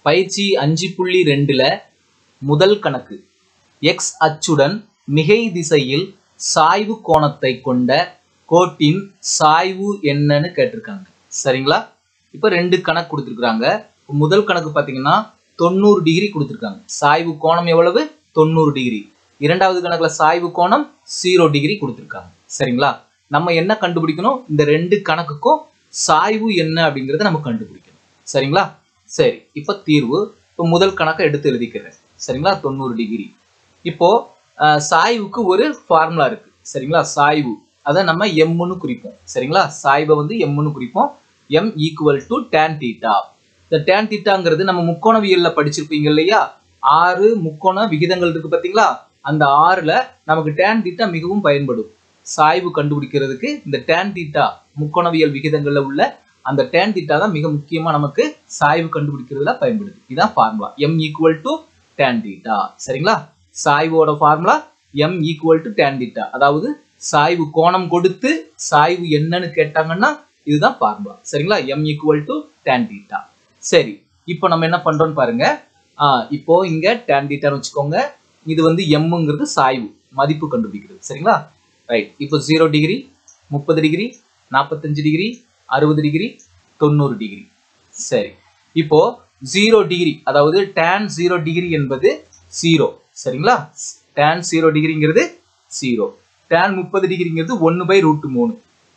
பயிற்சி அஞ்சு புள்ளி ரெண்டுல முதல் கணக்கு எக்ஸ் அச்சுடன் மிகை திசையில் சாய்வு கோணத்தை கொண்ட கோட்டின் சாய்வு என்னன்னு கேட்டிருக்காங்க சரிங்களா இப்போ ரெண்டு கணக்கு கொடுத்துருக்குறாங்க முதல் கணக்கு பார்த்தீங்கன்னா தொண்ணூறு டிகிரி கொடுத்துருக்காங்க சாய்வு கோணம் எவ்வளவு தொண்ணூறு டிகிரி இரண்டாவது கணக்குல சாய்வு கோணம் ஜீரோ டிகிரி கொடுத்துருக்காங்க சரிங்களா நம்ம என்ன கண்டுபிடிக்கணும் இந்த ரெண்டு கணக்குக்கும் சாய்வு என்ன அப்படிங்கிறத நம்ம கண்டுபிடிக்கணும் சரிங்களா சரி இப்போ தீர்வு இப்போ முதல் கணக்கை எடுத்து எழுதிக்கிறேன் சரிங்களா தொண்ணூறு டிகிரி இப்போ அஹ், சாய்வுக்கு ஒரு ஃபார்முலா இருக்கு சரிங்களா சாய்வு அதை நம்ம எம்முன்னு குறிப்போம் சரிங்களா சாய்வை வந்து எம்முன்னு குறிப்போம் M equal to tan theta இந்த டேன் தீட்டாங்கிறது நம்ம முக்கோணவியல்ல படிச்சிருப்பீங்க இல்லையா ஆறு முக்கோண விகிதங்கள் இருக்கு பாத்தீங்களா அந்த ஆறுல நமக்கு டேன் தீட்டா மிகவும் பயன்படும் சாய்வு கண்டுபிடிக்கிறதுக்கு இந்த டேன் தீட்டா முக்கோணவியல் விகிதங்கள்ல உள்ள அந்த டேன் தீட்டா தான் மிக முக்கியமா நமக்கு சாய்வு கண்டுபிடிக்கிறதுல பயன்படுது இதுதான் formula M equal to tan theta சரிங்களா சாய்வோட formula M equal to tan theta அதாவது சாய்வு கோணம் கொடுத்து சாய்வு என்னன்னு கேட்டாங்கன்னா இதுதான் ஃபார்முலா சரிங்களா M equal to tan theta சரி இப்போ நம்ம என்ன பண்றோம்னு பாருங்க ஆ, இப்போ இங்க டேன் தீட்டான்னு வச்சுக்கோங்க இது வந்து எம்ங்கிறது சாய்வு மதிப்பு கண்டுபிடிக்கிறது சரிங்களா ரைட் இப்போ ஜீரோ டிகிரி முப்பது டிகிரி நாற்பத்தஞ்சு டிகிரி அறுபது டிகிரி தொண்ணூறு டிகிரி சரி இப்போ ஜீரோ டிகிரி அதாவது டேன் ஜீரோ டிகிரி என்பது ஜீரோ சரிங்களா டேன் ஜீரோ டிகிரிங்கிறது ஜீரோ டேன் முப்பது டிகிரிங்கிறது ஒன்று பை ரூட் மூணு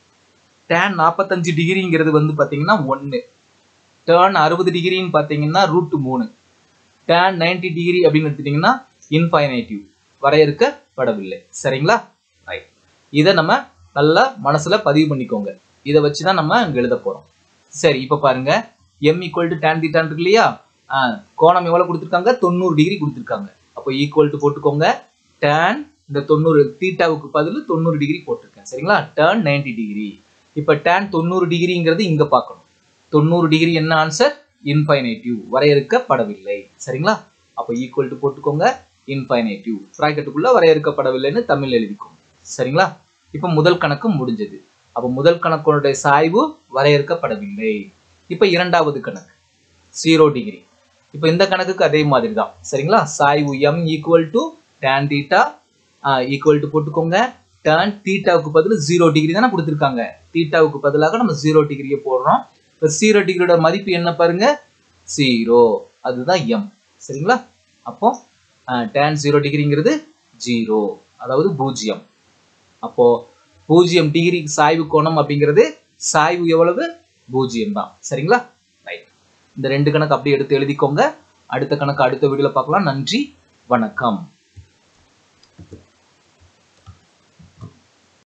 டேன் நாற்பத்தஞ்சு டிகிரிங்கிறது வந்து பார்த்தீங்கன்னா ஒன்று டேர்ன் அறுபது டிகிரின்னு பார்த்தீங்கன்னா ரூட் மூணு டேன் 90 டிகிரி அப்படின்னு எடுத்துட்டீங்கன்னா இன்ஃபைனைட்டிவ் வரையறுக்கப்படவில்லை சரிங்களா ரைட் இதை நம்ம நல்லா மனசுல பதிவு பண்ணிக்கோங்க இதை வச்சு தான் நம்ம இங்க எழுத போறோம் சரி இப்போ பாருங்க எம் ஈக்குவல் டு டேன் தீட்டான் இருக்கு இல்லையா ஆ, கோணம் எவ்வளவு கொடுத்துருக்காங்க தொண்ணூறு டிகிரி கொடுத்துருக்காங்க அப்போ ஈக்குவல் டு போட்டுக்கோங்க டேன் இந்த தொண்ணூறு தீட்டாவுக்கு பதில் தொண்ணூறு டிகிரி போட்டிருக்கேன் சரிங்களா டேர்ன் 90 டிகிரி இப்போ டேன் தொண்ணூறு டிகிரிங்கிறது இங்க பார்க்கணும் தொண்ணூறு டிகிரி என்ன ஆன்சர் இன்ஃபைனைட்டிவ் வரையறுக்கப்படவில்லை சரிங்களா அப்போ ஈக்குவல் டு போட்டுக்கோங்க இன்ஃபைனைட்டிவ் ப்ராக்கெட்டுக்குள்ள வரையறுக்கப்படவில்லைன்னு தமிழ் எழுதிக்கோங்க சரிங்களா இப்போ முதல் கணக்கு முடிஞ்சது அப்போ முதல் கணக்கோடைய சாய்வு வரையறுக்கப்படவில்லை இப்போ இரண்டாவது கணக்கு ஜீரோ டிகிரி இப்போ இந்த கணக்குக்கு அதே மாதிரி தான் சரிங்களா சாய்வு M equal to tan theta equal to போட்டுக்கோங்க டேன் தீட்டாவுக்கு பதில் ஜீரோ டிகிரி தானே கொடுத்துருக்காங்க தீட்டாவுக்கு பதிலாக நம்ம ஜீரோ டிகிரியை போடுறோம் இப்போ ஜீரோ டிகிரியோட மதிப்பு என்ன பாருங்க ஜீரோ அதுதான் எம் சரிங்களா அப்போ டேன் ஜீரோ டிகிரிங்கிறது ஜீரோ அதாவது பூஜ்ஜியம் அப்போ பூஜ்ஜியம் டிகிரி சாய்வு கோணம் அப்படிங்கிறது சாய்வு எவ்வளவு பூஜ்ஜியம் தான் சரிங்களா ரைட் இந்த ரெண்டு கணக்கு அப்படியே எடுத்து எழுதிக்கோங்க அடுத்த கணக்கு அடுத்த வீடியோல பார்க்கலாம் நன்றி வணக்கம்